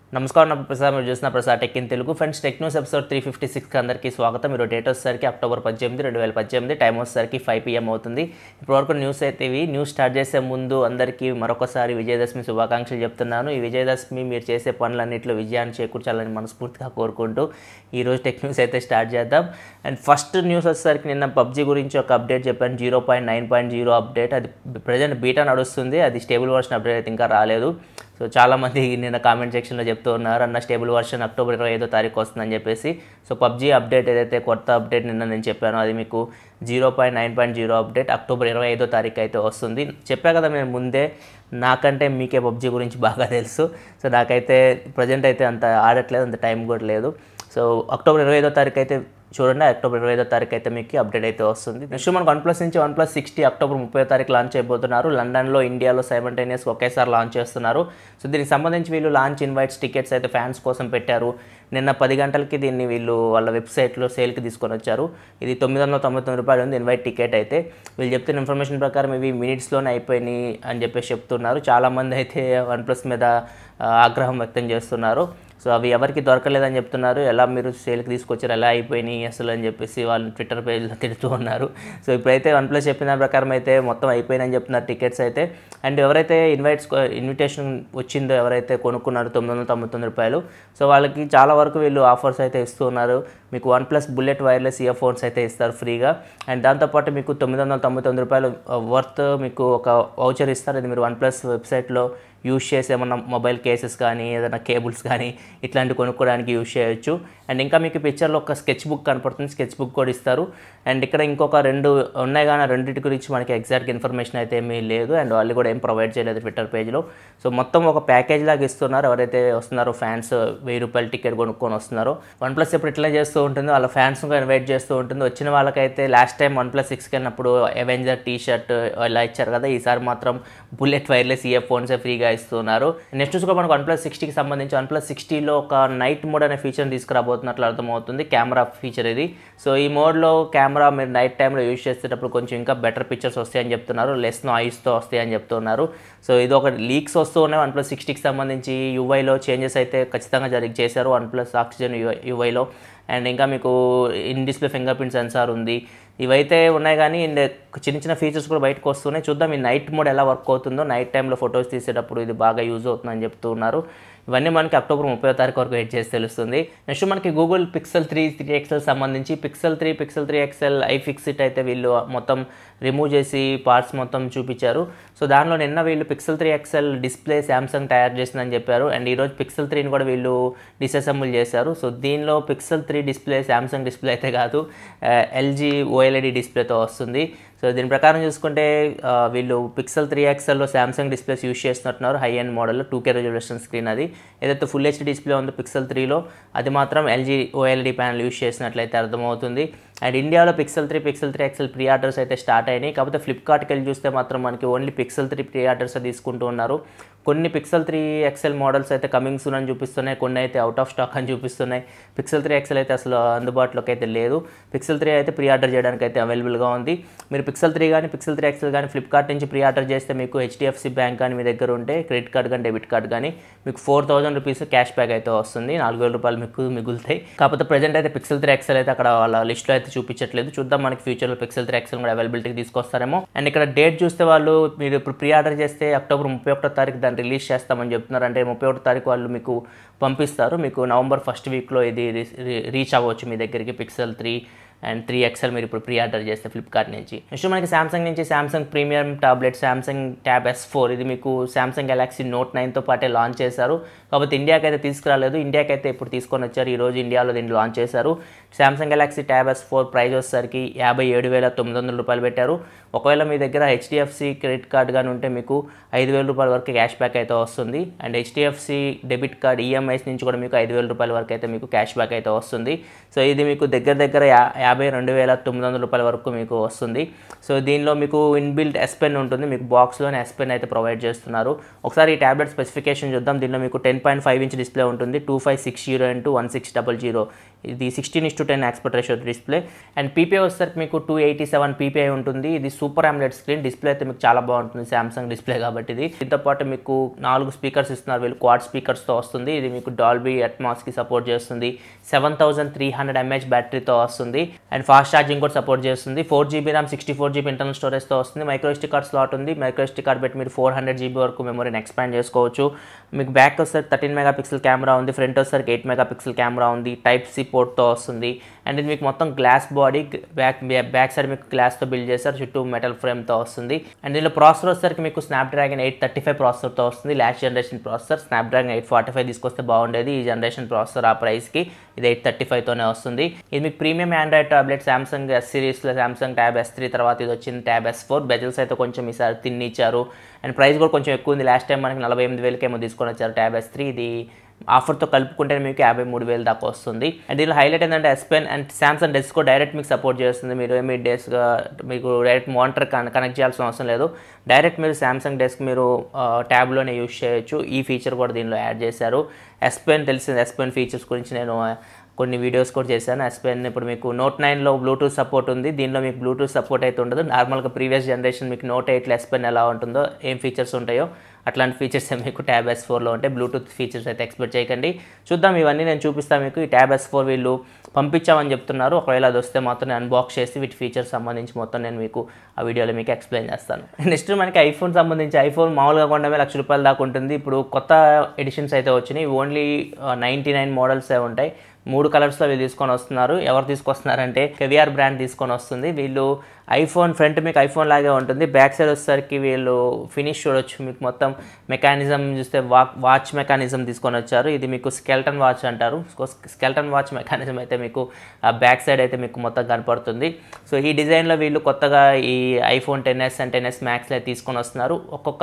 నమస్కారం నా ప్రసాద్ మీరు చూసిన Prasad tech in Telugu friends tech news episode three fifty సిక్స్కి అందరికీ స్వాగతం మీరు డేట్ వచ్చేసరికి అక్టోబర్ పద్దెనిమిది రెండు వేల పద్దెనిమిది టైం వచ్చేసరికి ఫైవ్ పిఎం అవుతుంది ఇప్పటివరకు న్యూస్ అయితే ఇవి న్యూస్ స్టార్ట్ చేసే ముందు అందరికీ మరొకసారి విజయదశమి శుభాకాంక్షలు చెప్తున్నాను ఈ విజయదశమి మీరు చేసే పనులన్నింటిలో విజయాన్ని చేకూర్చాలని మనస్ఫూర్తిగా కోరుకుంటూ ఈరోజు టెక్ న్యూస్ అయితే స్టార్ట్ చేద్దాం అండ్ ఫస్ట్ న్యూస్ వచ్చేసరికి నిన్న పబ్జీ గురించి ఒక అప్డేట్ చెప్పాను zero point nine point zero update అది ప్రజెంట్ బీటా నడుస్తుంది అది స్టేబుల్ వర్షన్ అప్డేట్ అయితే ఇంకా రాలేదు సో చాలామంది నిన్న కామెంట్ సెక్షన్లో చెప్తూ ఉన్నారు అన్న స్టేబుల్ వర్షన్ అక్టోబర్ ఇరవై ఐదో తారీఖు వస్తుందని చెప్పేసి సో పబ్జీ అప్డేట్ ఏదైతే కొత్త అప్డేట్ నిన్న నేను చెప్పానో అది మీకు zero point nine point zero update October ఇరవై ఐదో తారీఖు అయితే వస్తుంది చెప్పా కదా నేను ముందే నాకంటే మీకే పబ్జీ గురించి బాగా తెలుసు సో నాకైతే ప్రజెంట్ అయితే అంత ఆడట్లేదు అంత టైం కూడా లేదు సో అక్టోబర్ ఇరవై ఐదో తారీఖు అయితే చూడండి అక్టోబర్ ఇరవై ఐదో తారీఖు అయితే మీకు అప్డేట్ అయితే వస్తుంది నెక్స్ట్ మనకు వన్ ప్లస్ నుంచి వన్ ప్లస్ సిక్స్టీ అక్టోబర్ ముప్పై తారీఖు లాంచ్ అయిపోతున్నారు లండన్లో ఇండియాలో సైమల్టేనియస్ ఒకేసారి లాంచ్ చేస్తున్నారు సో దీనికి సంబంధించి వీళ్ళు లాంచ్ ఇన్వైట్స్ టికెట్స్ అయితే ఫ్యాన్స్ కోసం పెట్టారు నిన్న పది గంటలకి దీన్ని వీళ్ళు వాళ్ళ వెబ్సైట్లో సేల్కి తీసుకొని వచ్చారు ఇది తొమ్మిది వందల తొంభై తొమ్మిది రూపాయలు ఉంది ఇన్వైట్ టికెట్ అయితే వీళ్ళు చెప్తున్న ఇన్ఫర్మేషన్ ప్రకారం ఇవి మినిట్స్లోనే అయిపోయినాయి అని చెప్పేసి చెప్తున్నారు చాలామంది అయితే వన్ ప్లస్ మీద ఆ, ఆగ్రహం వ్యక్తం చేస్తున్నారు సో అవి ఎవరికి దొరకలేదని చెప్తున్నారు ఎలా మీరు సేల్కి తీసుకొచ్చారు ఎలా అయిపోయినాయి అసలు అని చెప్పేసి వాళ్ళు ట్విట్టర్ పేజ్లో తిడుతూ ఉన్నారు సో ఇప్పుడైతే వన్ ప్లస్ చెప్పిన దాని ప్రకారం అయితే మొత్తం అయిపోయినాయని చెప్తున్నారు టికెట్స్ అయితే అండ్ ఎవరైతే ఇన్వైట్స్ ఇన్విటేషన్ వచ్చిందో ఎవరైతే కొనుక్కున్నారో తొమ్మిది వందల తొంభై తొమ్మిది రూపాయలు సో వాళ్ళకి చాలా వరకు వీళ్ళు ఆఫర్స్ అయితే ఇస్తూ ఉన్నారు మీకు one plus bullet wireless earphones అయితే ఇస్తారు ఫ్రీగా అండ్ దాంతోపాటు మీకు తొమ్మిది వందల తొంభై తొమ్మిది రూపాయలు వర్త్ మీకు ఒక వౌచర్ ఇస్తారు అది మీరు వన్ ప్లస్ వెబ్సైట్లో యూజ్ చేసి ఏమన్నా మొబైల్ కేసెస్ కానీ ఏదైనా కేబుల్స్ కానీ ఇట్లాంటివి కొనుక్కోవడానికి యూజ్ చేయొచ్చు అండ్ ఇంకా మీకు పిక్చర్లో ఒక స్కెచ్ బుక్ కనపడుతుంది స్కెచ్ బుక్ కూడా ఇస్తారు అండ్ ఇక్కడ ఇంకొక రెండు ఉన్నాయి కానీ ఆ రెండింటి గురించి మనకి ఎగ్జాక్ట్ ఇన్ఫర్మేషన్ అయితే ఏమీ లేదు అండ్ వాళ్ళు కూడా ఏం ప్రొవైడ్ చేయలేదు ట్విట్టర్ పేజ్లో సో మొత్తం ఒక ప్యాకేజ్ లాగా ఇస్తున్నారు ఎవరైతే వస్తున్నారో ఫ్యాన్స్ వెయ్యి రూపాయల టికెట్ కొనుక్కొని వస్తున్నారో వన్ ప్లస్ ఇప్పుడు ఇట్లా చేస్తూ ఉంటుంది వాళ్ళ ఫ్యాన్స్ ఇన్వైట్ చేస్తూ ఉంటుంది వచ్చిన వాళ్ళకైతే లాస్ట్ టైం వన్ ప్లస్ సిక్స్కి వెళ్ళినప్పుడు అవెంజర్ టీ షర్ట్ ఇలా ఇచ్చారు కదా ఈసారి మాత్రం బుల్లెట్ వైర్లెస్ ఇయర్ ఫోన్స్ ఫ్రీగా ఇస్తున్నారు నెక్స్ట్ చూసుకో మనకు వన్ ప్లస్ సిక్స్టీకి సంబంధించి వన్ ప్లస్ సిక్స్టీలో ఒక నైట్ మోడ్ అనే ఫీచర్ తీసుకురాబోతున్నట్లు అర్థమవుతుంది కెమెరా ఫీచర్ ఇది సో ఈ మోడ్లో కెమెరా మీరు నైట్ టైంలో యూజ్ చేసేటప్పుడు కొంచెం ఇంకా బెటర్ పిక్చర్స్ వస్తాయని చెప్తున్నారు లెస్ నాయిస్తో వస్తాయని చెప్తున్నారు సో ఇది ఒక లీక్స్ వస్తూ ఉన్నాయి వన్ ప్లస్ సిక్స్టీకి సంబంధించి యూఐలో చేంజెస్ అయితే ఖచ్చితంగా జరిగి చేశారు వన్ ప్లస్ ఆక్సిజన్ యూఐలో అండ్ ఇంకా మీకు in display fingerprint sensor ఉంది ఇవైతే ఉన్నాయి కానీ ఇండ్ చిన్న చిన్న ఫీచర్స్ కూడా బయటకు వస్తున్నాయి చూద్దాం ఈ నైట్ మోడ్ ఎలా వర్క్ అవుతుందో నైట్ టైంలో ఫొటోస్ తీసేటప్పుడు ఇది బాగా యూజ్ అవుతుందని చెప్తూ ఉన్నారు ఇవన్నీ మనకి అక్టోబర్ ముప్పై తారీఖు వరకు వెయిట్ చేసి తెలుస్తుంది నెక్స్ట్ మనకి Google pixel three three XL సంబంధించి pixel three pixel three XL iFixit అయితే వీళ్ళు మొత్తం రిమూవ్ చేసి పార్ట్స్ మొత్తం చూపించారు సో దానిలో నిన్న వీళ్ళు pixel three XL display Samsung తయారు చేసిందని చెప్పారు అండ్ ఈరోజు పిక్సెల్ త్రీని కూడా వీళ్ళు డిసెసెంబుల్ చేశారు సో దీనిలో pixel three display Samsung display అయితే కాదు ఎల్జీ ఓఎల్ఈడి డిస్ప్లేతో వస్తుంది సో దీని ప్రకారం చూసుకుంటే ఆ, వీళ్ళు పిక్సెల్ త్రీ ఎక్సెల్లో శాంసంగ్ డిస్ప్లేస్ యూస్ చేస్తున్నట్టున్నారు high end model two K resolution screen అది ఏదైతే ఫుల్ హెచ్డి డిస్ప్లే ఉందో పిక్సెల్ త్రీలో అది మాత్రం ఎల్జీ ఓఎల్ఈడి ప్యానల్ యూస్ చేసినట్లయితే అర్థమవుతుంది అండ్ ఇండియాలో pixel three pixel three XL pre orders అయితే స్టార్ట్ అయినాయి కాకపోతే ఫ్లిప్కార్ట్కి వెళ్ళి చూస్తే మాత్రం మనకి only pixel three pre orders తీసుకుంటూ ఉన్నారు కొన్ని పిక్సెల్ త్రీ ఎక్సెల్ మోడల్స్ అయితే కమింగ్ సూన్ అని చూపిస్తున్నాయి కొన్ని అయితే అవుట్ ఆఫ్ స్టాక్ అని చూపిస్తున్నాయి పిక్సెల్ త్రీ ఎక్సెల్ అయితే అసలు అందుబాటులోకి అయితే లేదు పిక్సెల్ త్రీ అయితే ప్రీ ఆర్డర్ చేయడానికి అయితే అవైలబుల్గా ఉంది మీరు పిక్సెల్ త్రీ కానీ పిక్సెల్ త్రీ ఎక్సెల్ కానీ ఫ్లిప్కార్ట్ నుంచి ప్రీ ఆర్డర్ చేస్తే మీకు హెచ్డిఎఫ్సి బ్యాంక్ కానీ మీ దగ్గర ఉంటే క్రెడిట్ కార్డ్ కానీ డెబిట్ కార్డ్ కానీ మీకు four thousand rupees cash back అయితే వస్తుంది నాలుగు వేల రూపాయలు మీకు మిగులుతాయి కాకపోతే ప్రజెంట్ అయితే పిక్సెల్ త్రీ ఎక్సెల్ అయితే అక్కడ వాళ్ళ లిస్ట్లో అయితే చూపించట్లేదు చూద్దాం మనకి ఫ్యూచర్లో పిక్సెల్ త్రీ ఎక్సెల్ కూడా అవైలబిలిటీకి తీసుకొస్తారేమో అండ్ ఇక్కడ డేట్ చూస్తే వాళ్ళు మీరు ఇప్పుడు ప్రీ ఆర్డర్ చేస్తే అక్టోబర్ ముప్పై ఒకటో తారీఖు దాన్ని రిలీజ్ చేస్తామని చెప్తున్నారు అంటే ముప్పై ఒకటో తారీఖు వాళ్ళు మీకు పంపిస్తారు మీకు నవంబర్ ఫస్ట్ వీక్లో ఇది రీ- రీచ్ అవ్వచ్చు మీ దగ్గరికి pixel three and three XL మీరు ఇప్పుడు ప్రీ ఆర్డర్ చేస్తే ఫ్లిప్కార్ట్ నుంచి నెక్స్ట్ మనకి సామ్సంగ్ నుంచి Samsung premium tablet Samsung tab S four ఇది మీకు సామ్సంగ్ గెలాక్సీ నోట్ నైన్తో పాటే లాంచ్ చేశారు కాబట్టి ఇండియాకి అయితే తీసుకురాలేదు ఇండియాకి అయితే ఇప్పుడు తీసుకొని వచ్చారు ఈరోజు ఇండియాలో దీన్ని లాంచ్ చేశారు Samsung galaxy tab S four price వచ్చేసరికి యాభై ఏడు వేల తొమ్మిది వందల రూపాయలు పెట్టారు ఒకవేళ మీ దగ్గర హెచ్డిఎఫ్సి క్రెడిట్ కార్డ్ కానీ ఉంటే మీకు ఐదు వేల రూపాయల వరకు క్యాష్ బ్యాక్ అయితే వస్తుంది and HDFC debit card EMIs నుంచి కూడా మీకు ఐదు వేల రూపాయల వరకు అయితే మీకు క్యాష్ బ్యాక్ అయితే వస్తుంది సో ఇది మీకు దగ్గర దగ్గర యా యాభై రెండు వేల తొమ్మిది వందల రూపాయల వరకు మీకు వస్తుంది సో దీనిలో మీకు ఇన్బిల్ట్ ఎస్ పెన్ ఉంటుంది మీకు బాక్స్లోనే ఎస్ పెన్ అయితే ప్రొవైడ్ చేస్తున్నారు ఒకసారి ఈ ట్యాబ్లెట్ స్పెసిఫికేషన్ చూద్దాం దీనిలో మీకు ten point five inch display ఉంటుంది two five six zero into one six double zero ఇది sixteen is to ten aspect ratio display and PPI వచ్చేసరికి మీకు టూ ఎయిటీ సెవెన్ పీపీఐ ఉంటుంది ఇది సూపర్ ఆమ్లెట్ స్క్రీన్ డిస్ప్లే అయితే మీకు చాలా బాగుంటుంది సామ్సంగ్ డిస్ప్లే కాబట్టి ఇది దీంతో పాటు మీకు నాలుగు స్పీకర్స్ ఇస్తున్నారు వీళ్ళు క్వాడ్ స్పీకర్స్తో వస్తుంది ఇది మీకు డాల్బీ అట్మాస్కి సపోర్ట్ చేస్తుంది seven thousand three hundred MH బ్యాటరీతో వస్తుంది అండ్ ఫాస్ట్ ఛార్జింగ్ కూడా సపోర్ట్ చేస్తుంది four GB RAM sixty four GB internal స్టోరేజ్తో వస్తుంది మైక్రో ఎస్టీ కార్డ్ స్లాట్ ఉంది మైక్రో ఎస్టీ కార్డ్ పెట్టి మీరు ఫోర్ హండ్రెడ్ జీబీ వరకు మెమరీని ఎక్స్పాండ్ చేసుకోవచ్చు మీకు బ్యాక్ వచ్చేసరికి థర్టీన్ మెగా పిక్సెల్ కెమెరా ఉంది ఫ్రంట్ వచ్చేసరికి ఎయిట్ మెగా పిక్సెల్ కెమెరా ఉంది టైప్ సి పోర్ట్తో వస్తుంది అండ్ ఇది మీకు మొత్తం glass body back back side మీకు గ్లాస్తో బిల్డ్ చేస్తారు చుట్టూ మెటల్ ఫ్రేమ్తో వస్తుంది అండ్ దీనిలో ప్రాసెసర్ వచ్చేసరికి మీకు స్నాప్డ్రాగన్ ఎయిట్ థర్టీ ఫైవ్ ప్రాసెసర్తో వస్తుంది last generation processor Snapdragon eight forty five తీసుకొస్తే బాగుండేది ఈ జనరేషన్ ప్రాసెసర్ ఆ ప్రైస్కి ఇది ఎయిట్ థర్టీ ఫైవ్తోనే వస్తుంది ఇది మీకు premium Android tablet Samsung S సిరీస్లో సామ్సంగ్ ట్యాబ్ ఎస్ త్రీ తర్వాత ఇది వచ్చింది ట్యాబ్ ఎస్ ఫోర్ బెజల్స్ అయితే కొంచెం ఈసారి తిన్ని ఇచ్చారు అండ్ ప్రైస్ కూడా కొంచెం ఎక్కువ ఉంది లాస్ట్ టైం మనకి నలభై ఎనిమిది వేలకేమో తీసుకొని వచ్చారు ట్యాబ్ ఎస్ త్రీ ఇది ఆఫర్తో కలుపుకుంటే మీకు యాభై మూడు వేలు దాకా వస్తుంది అండ్ దీనిలో హైలైట్ ఏంటంటే ఎస్పెన్ అండ్ సామ్సంగ్ డెస్క్ కూడా డైరెక్ట్ మీకు సపోర్ట్ చేస్తుంది మీరు ఏమి డెస్క్గా మీకు డైరెక్ట్ మానిటర్ కనెక్ట్ చేయాల్సిన అవసరం లేదు డైరెక్ట్ మీరు సామ్సంగ్ డెస్క్ మీరు ట్యాబ్లోనే యూజ్ చేయొచ్చు ఈ ఫీచర్ కూడా దీనిలో యాడ్ చేశారు ఎస్పెన్ తెలిసింది ఎస్పెన్ ఫీచర్స్ గురించి నేను కొన్ని వీడియోస్ కూడా చేశాను ఎస్పెన్ ఇప్పుడు మీకు నోట్ నైన్లో బ్లూటూత్ సపోర్ట్ ఉంది దీనిలో మీకు బ్లూటూత్ సపోర్ట్ అయితే ఉండదు నార్మల్గా ప్రీవియస్ జనరేషన్ మీకు నోట్ ఎయిట్లో ఎస్పెన్ ఎలా ఉంటుందో ఏం ఫీచర్స్ ఉంటాయో అట్లాంటి ఫీచర్స్ మీకు ట్యాబ్ ఎస్ ఫోర్లో ఉంటాయి బ్లూటూత్ ఫీచర్స్ అయితే ఎక్స్పెక్ట్ చేయకండి చూద్దాం ఇవన్నీ నేను చూపిస్తాను మీకు ఈ ట్యాబ్ ఎస్ ఫోర్ వీళ్ళు పంపించామని చెప్తున్నారు ఒకవేళ అది వస్తే మాత్రం నేను అన్బాక్స్ చేసి వీటి ఫీచర్స్ సంబంధించి మొత్తం నేను మీకు ఆ వీడియోలో మీకు ఎక్స్ప్లెయిన్ చేస్తాను నెక్స్ట్ మనకి ఐఫోన్ సంబంధించి ఐఫోన్ మామూలుగా కొండమే లక్ష రూపాయల దాకా ఉంటుంది ఇప్పుడు కొత్త ఎడిషన్స్ అయితే వచ్చినాయి ఓన్లీ నైంటీ నైన్ మోడల్స్ ఉంటాయి మూడు కలర్స్లో వీళ్ళు తీసుకొని వస్తున్నారు ఎవరు తీసుకొస్తున్నారంటే కెవిఆర్ బ్రాండ్ తీసుకొని వస్తుంది వీళ్ళు ఐఫోన్ ఫ్రంట్ మీకు ఐఫోన్ లాగే ఉంటుంది బ్యాక్ సైడ్ వచ్చేసరికి వీళ్ళు ఫినిష్ చూడొచ్చు మీకు మొత్తం మెకానిజం చూస్తే వా వాచ్ మెకానిజం తీసుకొని వచ్చారు ఇది మీకు స్కెల్టన్ వాచ్ అంటారు స్కెల్టన్ వాచ్ మెకానిజం అయితే మీకు బ్యాక్ సైడ్ అయితే మీకు మొత్తం కనపడుతుంది సో ఈ డిజైన్లో వీళ్ళు కొత్తగా ఈ iPhone ten S and ten S మ్యాక్స్లో తీసుకొని వస్తున్నారు ఒక్కొక్క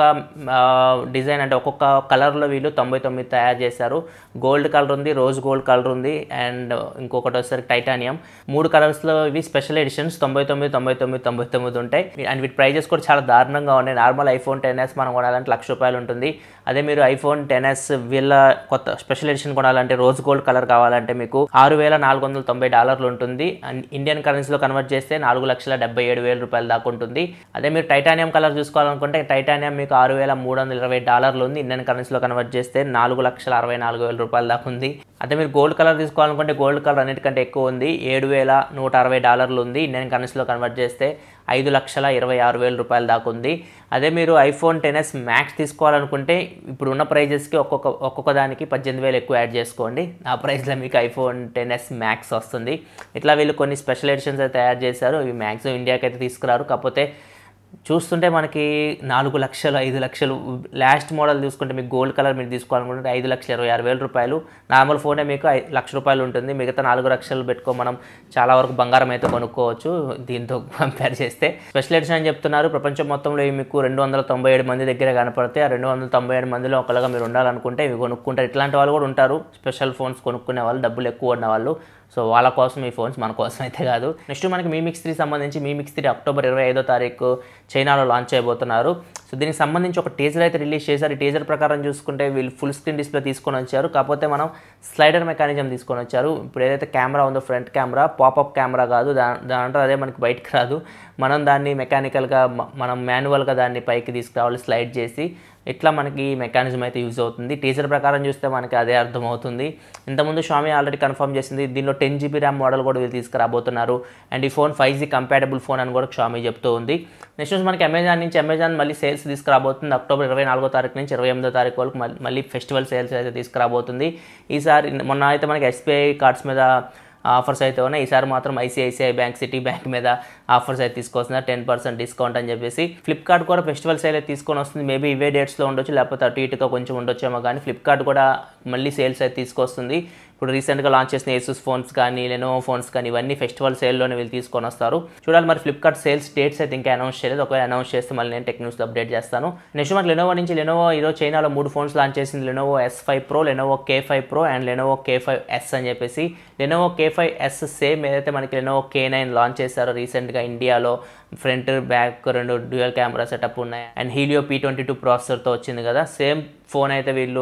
డిజైన్ అంటే ఒక్కొక్క కలర్లో వీళ్ళు తొంభై తొమ్మిది తయారు చేశారు గోల్డ్ కలర్ ఉంది రోజ్ గోల్డ్ కలర్ ఉంది అండ్ ఇంకొకటి వచ్చేసరికి టైటానియం మూడు కలర్స్లో ఇవి స్పెషల్ ఎడిషన్స్ తొంభై తొమ్మిది తొంభై తొమ్మిది తొంభై తొమ్మిది ఉంటాయి అండ్ వీటి ప్రైజెస్ కూడా చాలా దారుణంగా ఉన్నాయి నార్మల్ ఐఫోన్ టెన్ ఎస్ మనం కొనాలంటే లక్ష రూపాయలు ఉంటుంది అదే మీరు ఐఫోన్ టెన్ ఎస్ వీళ్ళ కొత్త స్పెషల్ ఎడిషన్ కొనాలంటే రోజ్ గోల్డ్ కలర్ కావాలంటే మీకు ఆరు వేల నాలుగు వందల తొంభై డాలర్లు ఉంటుంది అండ్ ఇండియన్ కరెన్సీలో కన్వర్ట్ చేస్తే నాలుగు లక్షల డెబ్బై ఏడు వేల రూపాయల దాకా ఉంటుంది అదే మీరు టైటానియం కలర్ చూసుకోవాలనుకుంటే టైటానియం మీకు ఆరు వేల మూడు వందల ఇరవై డాలర్లు ఉంది ఇండియన్ కరెన్సీలో కన్వర్ట్ చేస్తే నాలుగు లక్షల అరవై నాలుగు వేల రూపాయల దాకా ఉంది అదే మీరు గోల్డ్ కలర్ తీసుకోవాలనుకుంటే గోల్డ్ కలర్ అన్నిటికంటే ఎక్కువ ఉంది ఏడు వేల నూట అరవై డాలర్లు ఉంది ఇండియన్ కరెన్సీలో కన్వర్ట్ చేస్తే ఐదు లక్షల ఇరవై ఆరు వేల రూపాయల దాకా ఉంది అదే మీరు ఐఫోన్ టెన్ ఎస్ మ్యాక్స్ తీసుకోవాలనుకుంటే ఇప్పుడు ఉన్న ప్రైజెస్కి ఒక్కొక్క ఒక్కొక్క దానికి పద్దెనిమిది వేలు ఎక్కువ యాడ్ చేసుకోండి ఆ ప్రైస్లో మీకు ఐఫోన్ టెన్ ఎస్ మ్యాక్స్ వస్తుంది ఇట్లా వీళ్ళు కొన్ని స్పెషల్ ఎడిషన్స్ అయితే తయారు చేశారు ఇవి మ్యాక్సిమం ఇండియాకి అయితే తీసుకురారు కాకపోతే చూస్తుంటే మనకి నాలుగు లక్షలు ఐదు లక్షలు లాస్ట్ మోడల్ చూసుకుంటే మీకు గోల్డ్ కలర్ మీరు తీసుకోవాలనుకుంటే ఐదు లక్షల ఇరవై ఆరు వేల రూపాయలు నార్మల్ ఫోనే మీకు ఐ లక్ష రూపాయలు ఉంటుంది మిగతా నాలుగు లక్షలు పెట్టుకో మనం చాలా వరకు బంగారం అయితే కొనుక్కోవచ్చు దీంతో కంపేర్ చేస్తే స్పెషల్ ఎడిషన్ అని చెప్తున్నారు ప్రపంచం మొత్తంలో ఇవి మీకు రెండు వందల తొంభై ఏడు మంది దగ్గర కనపడితే ఆ రెండు వందల తొంభై ఏడు మందిలో ఒకళ్ళగా మీరు ఉండాలనుకుంటే ఇవి కొనుక్కుంటారు ఇట్లాంటి వాళ్ళు కూడా ఉంటారు స్పెషల్ ఫోన్స్ కొనుక్కునే వాళ్ళు డబ్బులు ఎక్కువ ఉన్న వాళ్ళు సో వాళ్ళ కోసం ఈ ఫోన్స్ మన కోసం అయితే కాదు నెక్స్ట్ మనకి మీ మిక్స్ త్రీ సంబంధించి మీ మిక్స్ త్రీ అక్టోబర్ ఇరవై ఐదో తారీఖు చైనాలో లాంచ్ చేయబోతున్నారు సో దీనికి సంబంధించి ఒక టీజర్ అయితే రిలీజ్ చేశారు ఈ టీజర్ ప్రకారం చూసుకుంటే వీళ్ళు ఫుల్ స్క్రీన్ డిస్ప్లే తీసుకొని వచ్చారు కాకపోతే మనం స్లైడర్ మెకానిజం తీసుకొని వచ్చారు ఇప్పుడు ఏదైతే కెమెరా ఉందో ఫ్రంట్ కెమెరా పాపప్ కెమెరా కాదు దా దాంట్లో అదే మనకి బయటకు రాదు మనం దాన్ని మెకానికల్గా మనం మాన్యువల్గా దాన్ని పైకి తీసుకురావాలి స్లైడ్ చేసి ఇట్లా మనకి మెకానిజం అయితే యూజ్ అవుతుంది టీజర్ ప్రకారం చూస్తే మనకి అదే అర్థమవుతుంది ఇంతకుముందు షామీ ఆల్రెడీ కన్ఫర్మ్ చేసింది దీనిలో టెన్ జీబీ ర్యామ్ మోడల్ కూడా వీళ్ళు తీసుకురాబోతున్నారు అండ్ ఈ phone five G compatible phone అని కూడా షామీ చెప్తూ ఉంది నెక్స్ట్ మనకి అమెజాన్ నుంచి అమెజాన్ మళ్ళీ సేల్స్ తీసుకురాబోతుంది అక్టోబర్ ఇరవై నాలుగో తారీఖు నుంచి ఇరవై ఎనిమిదో తారీఖు వరకు మళ్ళీ ఫెస్టివల్ సేల్స్ అయితే తీసుకురాబోతుంది ఈసారి మొన్న అయితే మనకి ఎస్బీఐ కార్డ్స్ మీద ఆఫర్స్ అయితే ఉన్నాయి ఈసారి మాత్రం ఐసిఐసిఐ బ్యాంక్ సిటీ బ్యాంక్ మీద ఆఫర్స్ అయితే తీసుకొస్తున్నారు టెన్ పర్సెంట్ డిస్కౌంట్ అని చెప్పేసి ఫ్లిప్కార్ట్ కూడా ఫెస్టివల్ సేల్ అయితే తీసుకొని వస్తుంది మేబీ ఇవే డేట్స్లో ఉండొచ్చు లేకపోతే అటు ఇటుగా కొంచెం ఉండొచ్చేమో కానీ ఫ్లిప్కార్ట్ కూడా మళ్ళీ సేల్స్ అయితే తీసుకొస్తుంది ఇప్పుడు రీసెంట్గా లాంచ్ చేసిన ఏసూస్ ఫోన్స్ కానీ లెనోవో ఫోన్స్ కానీ ఇవన్నీ ఫెస్టివల్ సేల్లోనే వీళ్ళు తీసుకొని వస్తారు చూడాలి మరి ఫ్లిప్కార్ట్ సేల్స్ డేట్స్ అయితే ఇంకా అనౌన్స్ చేయలేదు ఒకవేళ అనౌన్స్ చేస్తే మళ్ళీ నేను టెక్ న్యూస్లో అప్డేట్ చేస్తాను నెక్స్ట్ మనకి లెనోవో నుంచి లెనోవో ఈరోజు చైనాలో మూడు ఫోన్స్ లాంచ్ చేసింది Lenovo S five pro Lenovo K five pro and Lenovo K five S అని చెప్పేసి Lenovo K five S same ఏదైతే మనకి లెనోవో కే నైన్ లాంచ్ చేశారో రీసెంట్గా ఇండియాలో ఫ్రంట్ బ్యాక్ రెండు డ్యూయల్ కెమెరా సెటప్ ఉన్నాయి and Helio P twenty two ప్రాసెసర్తో వచ్చింది కదా సేమ్ ఫోన్ అయితే వీళ్ళు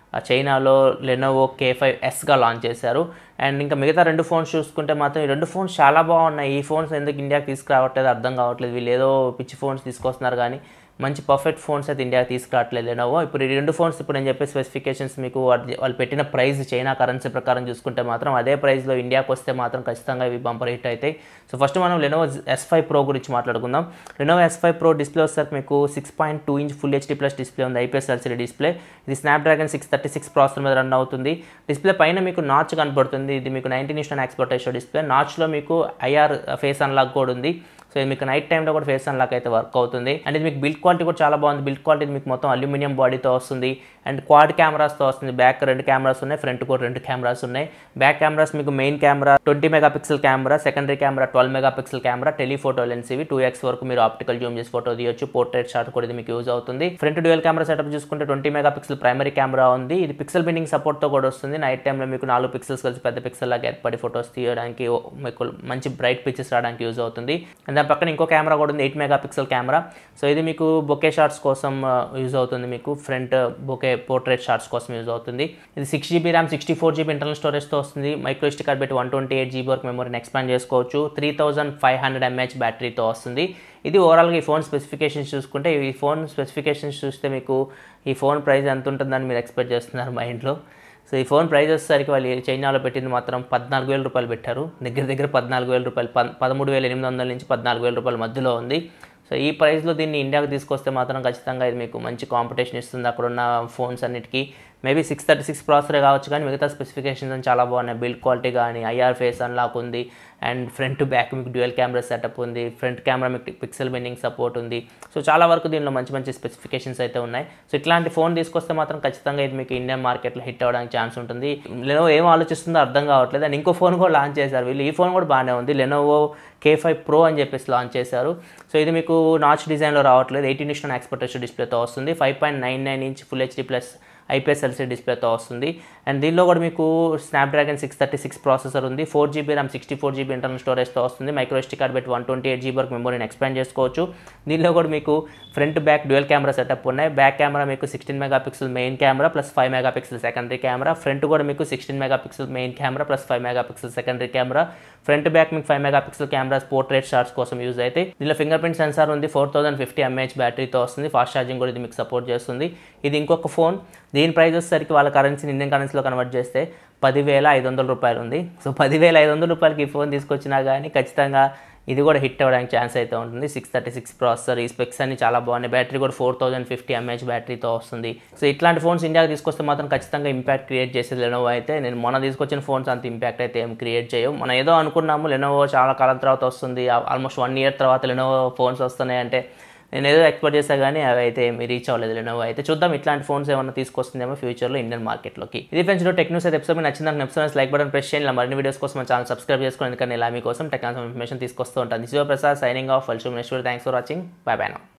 ఆ చైనాలో లెనోవో కే ఫైవ్ ఎస్గా లాంచ్ చేశారు అండ్ ఇంకా మిగతా రెండు ఫోన్స్ చూసుకుంటే మాత్రం ఈ రెండు ఫోన్స్ చాలా బాగున్నాయి ఈ ఫోన్స్ ఎందుకు ఇండియాకి తీసుకురావట్లేదు అర్థం కావట్లేదు వీళ్ళు ఏదో పిచ్చి ఫోన్స్ తీసుకొస్తున్నారు కానీ మంచి పర్ఫెక్ట్ ఫోన్స్ అయితే ఇండియాకి తీసుకురావట్లేదు లెనోవో ఇప్పుడు ఈ రెండు ఫోన్స్ ఇప్పుడు నేను చెప్పే స్పెసిఫికేషన్స్ మీకు వాటి- వాళ్ళు పెట్టిన ప్రైస్ చైనా కరెన్సీ ప్రకారం చూసుకుంటే మాత్రం అదే ప్రైస్లో ఇండియాకి వస్తే మాత్రం ఖచ్చితంగా ఇవి బంపర్ హిట్ అవుతాయి సో ఫస్ట్ మనం లెనోవో ఎస్ ఫైవ్ ప్రో గురించి మాట్లాడుకుందాం Lenovo S five pro display వచ్చేసరికి మీకు six point two inch full HD plus display ఉంది ఐపీఎస్ ఎల్సీడీ డిస్ప్లే ఇది Snapdragon six thirty six processor మీద రన్ అవుతుంది డిస్ప్లే పైన మీకు నాచ్ కనపడుతుంది ఇది మీకు nineteen is to nine aspect ratio display నాచ్లో మీకు ఐఆర్ ఫేస్ అన్లాక్ కూడా ఉంది సో ఇది మీకు నైట్ టైంలో కూడా ఫేస్ అన్లాక్ అయితే వర్క్ అవుతుంది అండ్ ఇది మీకు బిల్డ్ క్వాలిటీ కూడా చాలా బాగుంది బిల్డ్ క్వాలిటీ మీకు మొత్తం అల్యూమినియం బాడీతో వస్తుంది అండ్ క్వాడ్ కెమెరాస్తో వస్తుంది బ్యాక్ రెండు కెమెరాస్ ఉన్నాయి ఫ్రంట్ కూడా రెండు కెమెరాస్ ఉన్నాయి బ్యాక్ కెమెరాస్ మీకు main camera twenty megapixel camera secondary camera twelve megapixel camera telephoto lens ఇవి టూ ఎక్స్ వరకు మీరు ఆప్టికల్ జూమ్ చేసి ఫోటో తీయొచ్చు పోర్ట్రేట్ షాట్ కూడా ఇది మీకు యూజ్ అవుతుంది ఫ్రంట్ డ్యూయల్ కెమెరా సెటప్ చూసుకుంటే twenty megapixel primary camera ఉంది ఇది పిక్సెల్ బిండింగ్ సపోర్ట్తో కూడా వస్తుంది నైట్ టైంలో మీకు నాలుగు పిక్సెల్స్ కలిసి పెద్ద పిక్సెల్ లాగా ఏర్పడి ఫొటోస్ తీయడానికి ఓ- మీకు మంచి బ్రైట్ పిక్చర్స్ రావడానికి యూజ్ అవుతుంది అండ్ దాని పక్కన ఇంకో కెమెరా కూడా ఉంది eight megapixel camera so ఇది మీకు బొకే షాట్స్ కోసం యూజ్ అవుతుంది మీకు ఫ్రంట్ బొకే పోర్ట్రేట్ షాట్స్ కోసం యూజ్ అవుతుంది ఇది six GB RAM sixty four GB internal స్టోరేజ్తో వస్తుంది మైక్రోస్టిక్ కార్డ్ పెట్టి వన్ ట్వంటీ ఎయిట్ జీబీ వరకు మెమరీని ఎక్స్పాండ్ చేసుకోవచ్చు three thousand five hundred MH బ్యాటరీతో వస్తుంది ఇది ఓవరాల్గా ఈ ఫోన్ స్పెసిఫికేషన్స్ చూసుకుంటే ఈ ఫోన్ స్పెసిఫికేషన్స్ చూస్తే మీకు ఈ ఫోన్ ప్రైస్ ఎంత ఉంటుందని మీరు ఎక్స్పెక్ట్ చేస్తున్నారు మైండ్లో సో ఈ ఫోన్ ప్రైస్ వచ్చేసరికి వాళ్ళు చైనాలో పెట్టింది మాత్రం పద్నాలుగు వేల రూపాయలు పెట్టారు దగ్గర దగ్గర పద్నాలుగు వేల రూపాయలు ప- పదమూడు వేల ఎనిమిది వందల నుంచి పద్నాలుగు వేల రూపాయల మధ్యలో ఉంది సో ఈ ప్రైస్లో దీన్ని ఇండియాకి తీసుకొస్తే మాత్రం ఖచ్చితంగా ఇది మీకు మంచి కాంపిటీషన్ ఇస్తుంది అక్కడ ఉన్న ఫోన్స్ అన్నిటికీ మేబీ సిక్స్ థర్టీ సిక్స్ ప్రాసెసరే కావచ్చు కానీ మిగతా స్పెసిఫికేషన్స్ అని చాలా బాగున్నాయి బిల్డ్ క్వాలిటీ కానీ ఐఆర్ ఫేస్ అన్లాక్ ఉంది అండ్ ఫ్రంట్ బ్యాక్ మీకు డ్యూయల్ కెమెరా సెటప్ ఉంది ఫ్రంట్ కెమెరా మీకు పిక్సెల్ బెండింగ్ సపోర్ట్ ఉంది సో చాలా వరకు దీనిలో మంచి మంచి స్పెసిఫికేషన్స్ అయితే ఉన్నాయి సో ఇట్లాంటి ఫోన్ తీసుకొస్తే మాత్రం ఖచ్చితంగా ఇది మీకు ఇండియన్ మార్కెట్లో హిట్ అవ్వడానికి ఛాన్స్ ఉంటుంది లెనోవో ఏం ఆలోచిస్తుందో అర్థం కావట్లేదు అండ్ ఇంకో ఫోన్ కూడా లాంచ్ చేశారు వీళ్ళు ఈ ఫోన్ కూడా బాగానే ఉంది లెనోవో కే ఫైవ్ ప్రో అని చెప్పేసి లాంచ్ చేశారు సో ఇది మీకు నాచ్ డిజైన్లో రావట్లేదు ఎయిటీన్ ఇస్టన్ ఎక్స్పెక్టేషన్ డిస్ప్లేతో వస్తుంది five point nine nine inch full HD plus IPS LCD డిస్ప్లేతో వస్తుంది అండ్ దీనిలో కూడా మీకు Snapdragon six thirty six processor ఉంది four GB RAM sixty four GB internal స్టోరేజ్తో వస్తుంది మైక్రోస్టిక్ కార్డ్ పెట్టి వన్ ట్వంటీ ఎయిట్ జీబీ వరకు మెమరీని ఎక్స్పాండ్ చేసుకోవచ్చు దీనిలో కూడా మీకు front back dual camera setup ఉన్నాయి బ్యాక్ కెమెరా మీకు sixteen megapixel main camera plus five megapixel secondary camera front కూడా మీకు sixteen megapixel main camera plus five megapixel secondary camera front back మీకు five megapixel cameras portrait shots కోసం use అయితే దీనిలో fingerprint sensor ఉంది four thousand fifty mAh బ్యాటరీతో వస్తుంది fast charging కూడా ఇది మీకు సపోర్ట్ చేస్తుంది ఇది ఇంకొక ఫోన్ దీని ప్రైస్ వచ్చేసరికి వాళ్ళ కరెన్సీని ఇండియన్ కరెన్సీలో కన్వర్ట్ చేస్తే పదివేల ఐదు వందల రూపాయలు ఉంది సో పదివేల ఐదు వందల రూపాయలకి ఈ ఫోన్ తీసుకొచ్చినా కానీ ఖచ్చితంగా ఇది కూడా హిట్ అవ్వడానికి ఛాన్స్ అయితే ఉంటుంది సిక్స్ థర్టీ సిక్స్ ప్రాసెసర్ ఈ స్పెక్స్ అన్ని చాలా బాగున్నాయి బ్యాటరీ కూడా ఫోర్ థౌసండ్ ఫిఫ్టీ ఎంహెచ్ బ్యాటరీతో వస్తుంది సో ఇట్లాంటి ఫోన్స్ ఇండియాకి తీసుకొస్తే మాత్రం ఖచ్చితంగా ఇంపాక్ట్ క్రియేట్ చేసేది లెనోవో అయితే నేను మొన్న తీసుకొచ్చిన ఫోన్స్ అంత ఇంపాక్ట్ అయితే ఏం క్రియేట్ చేయవు మనం ఏదో అనుకున్నాము లెనోవో చాలా కాలం తర్వాత వస్తుంది ఆల్మోస్ట్ వన్ ఇయర్ తర్వాత లెనోవో ఫోన్స్ వస్తున్నాయి అంటే నేను ఏదో ఎక్స్పెక్ట్ చేసా కానీ అవి అయితే ఏమి రీచ్ అవ్వలేదు లెనోవో అయితే చూద్దాం ఇట్లాంటి ఫోన్స్ ఏమైనా తీసుకొస్తుందేమో ఫ్యూచర్లో ఇండియన్ మార్కెట్లోకి ఇది ఫ్రెండ్స్ టెక్ న్యూస్ అయితే ఎపిసోడ్ మీకు నచ్చిందని ఎపిసోడ్ లైక్ బటన్ ప్రెస్ చేయండి ఇలా మరిన్ని వీడియోస్ కోసం మన ఛానల్ సబ్స్క్రైబ్ చేసుకోండి ఎందుకంటే ఇలా మీకోసం టెక్నాలజీ ఇన్ఫర్మేషన్ తీసుకొస్తూ ఉంటాను దిస్ ప్రసాద్ సైనింగ్ ఆఫ్ ఫల్షూ next thanks for watching bye bye now